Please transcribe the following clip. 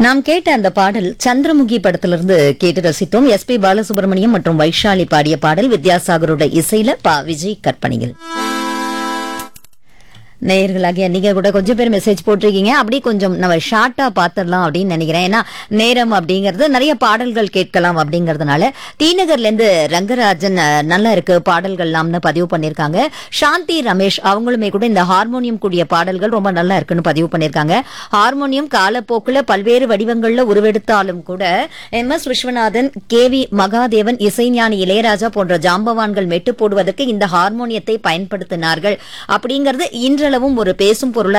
நாம் கேட்ட அந்த பாடல் சந்திரமுகி படத்திலிருந்து கேட்டு ரசித்தோம் எஸ் பி பாலசுப்ரமணியம் மற்றும் வைஷாலி பாடிய பாடல் வித்யாசாகரோட இசையில பா விஜய் கற்பனையில் நேயர்களாகிய நீங்க கூட கொஞ்சம் பேர் மெசேஜ் போட்டிருக்கீங்க அப்படியே கொஞ்சம் நம்ம ஷார்ட்டா பாத்திரலாம் அப்படின்னு நினைக்கிறேன் ஏன்னா நேரம் அப்படிங்கறது நிறைய பாடல்கள் கேட்கலாம் அப்படிங்கறதுனால தீநகர்ல இருந்து ரங்கராஜன் அஹ், நல்லா இருக்கு பாடல்கள்லாம்னு பதிவு பண்ணிருக்காங்க சாந்தி ரமேஷ் அவங்களுமே கூட இந்த ஹார்மோனியம் கூடிய பாடல்கள் ரொம்ப நல்லா இருக்குன்னு பதிவு பண்ணிருக்காங்க ஹார்மோனியம் காலப்போக்குல பல்வேறு வடிவங்கள்ல உருவெடுத்தாலும் கூட M S Viswanathan K V Mahadevan இசைஞானி இளையராஜா போன்ற ஜாம்பவான்கள் மெட்டு போடுவதற்கு இந்த ஹார்மோனியத்தை பயன்படுத்தினார்கள் அப்படிங்கிறது இன்றளவும் ஒரு பேசும் பொருளா